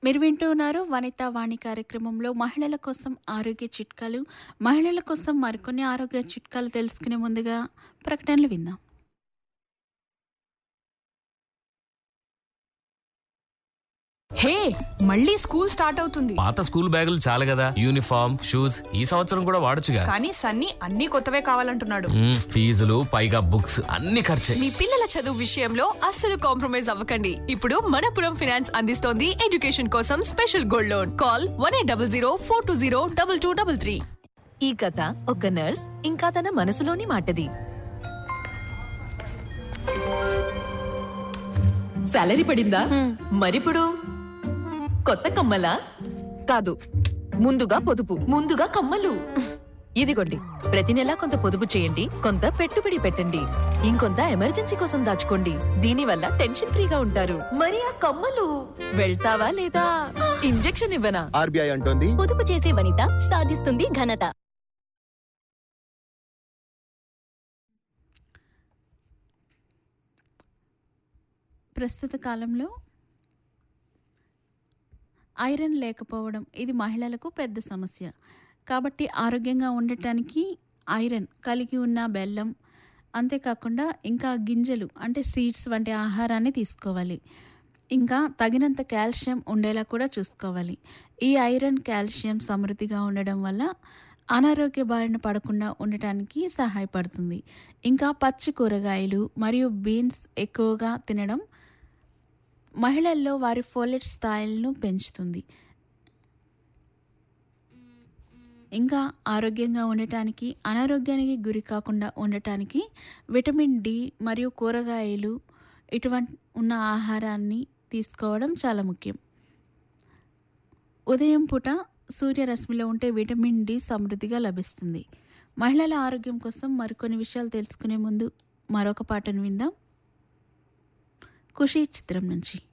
మీరు వింటూ ఉన్నారు వనితా వాణి కార్యక్రమంలో మహిళల కోసం ఆరోగ్య చిట్కాలు మహిళల కోసం మరికొన్ని ఆరోగ్య చిట్కాలు తెలుసుకునే ముందుగా ప్రకటనలు విందాం హే మళ్ళీ స్కూల్ స్టార్ట్ అవుతుంది పాత స్కూల్ బ్యాగులు చాలు కదా యూనిఫామ్ షూస్ ఈ సంవత్సరం కూడా వాడొచ్చుగా కానీ సన్నీ అన్ని కొత్తవే కావాలంటున్నాడు మ్మ్, ఫీజులు పైగా బుక్స్ అన్ని ఖర్చే మీ పిల్లల చదువు విషయంలో అస్సలు కాంప్రమైజ్ అవ్వకండి ఇప్పుడు మనపురం ఫినాన్స్ అందిస్తోంది ఎడ్యుకేషన్ కోసం special gold loan call one eight double zero four two zero double two double three ఈ కథ ఒక నర్స్ ఇంకా తన మనసులోని మాటది సాలరీ పడిందా మరిప్పుడు కొత్త కమ్మలా కాదు ముందుగా పొదుపు ముందుగా కమ్మలు ఇదిగోండి ప్రతి నెలా కొంత పొదుపు చేయండి కొంత పెట్టుబడి పెట్టండి ఇంకొంత ఎమర్జెన్సీ కోసం దాచుకోండి దీనివల్ల టెన్షన్ ఫ్రీగా ఉంటారు మరి ఆ కమ్మలు వెళ్తావా లేదా ఇంజెక్షన్ ఇవ్వనా ఆర్బీఐ అంటోంది పొదుపు చేసే వనిత సాధిస్తుంది ఘనత ప్రస్తుత కాలంలో ఐరన్ లేకపోవడం ఇది మహిళలకు పెద్ద సమస్య కాబట్టి ఆరోగ్యంగా ఉండటానికి ఐరన్ కలిగి ఉన్న బెల్లం అంతేకాకుండా ఇంకా గింజలు అంటే సీడ్స్ వంటి ఆహారాన్ని తీసుకోవాలి ఇంకా తగినంత కాల్షియం ఉండేలా కూడా చూసుకోవాలి ఈ ఐరన్ కాల్షియం సమృద్ధిగా ఉండడం వల్ల అనారోగ్య బారిన పడకుండా ఉండటానికి సహాయపడుతుంది ఇంకా పచ్చి కూరగాయలు మరియు బీన్స్ ఎక్కువగా తినడం మహిళల్లో వారి ఫోలెట్ స్థాయిలను పెంచుతుంది ఇంకా ఆరోగ్యంగా ఉండటానికి అనారోగ్యానికి గురి కాకుండా ఉండటానికి విటమిన్ డి మరియు కూరగాయలు ఇటువంటి ఉన్న ఆహారాన్ని తీసుకోవడం చాలా ముఖ్యం ఉదయం పూట సూర్యరశ్మిలో ఉంటే విటమిన్ డి సమృద్ధిగా లభిస్తుంది మహిళల ఆరోగ్యం కోసం మరికొన్ని విషయాలు తెలుసుకునే ముందు మరొక పాటను విందాం ఖుషీ చిత్రం నుంచి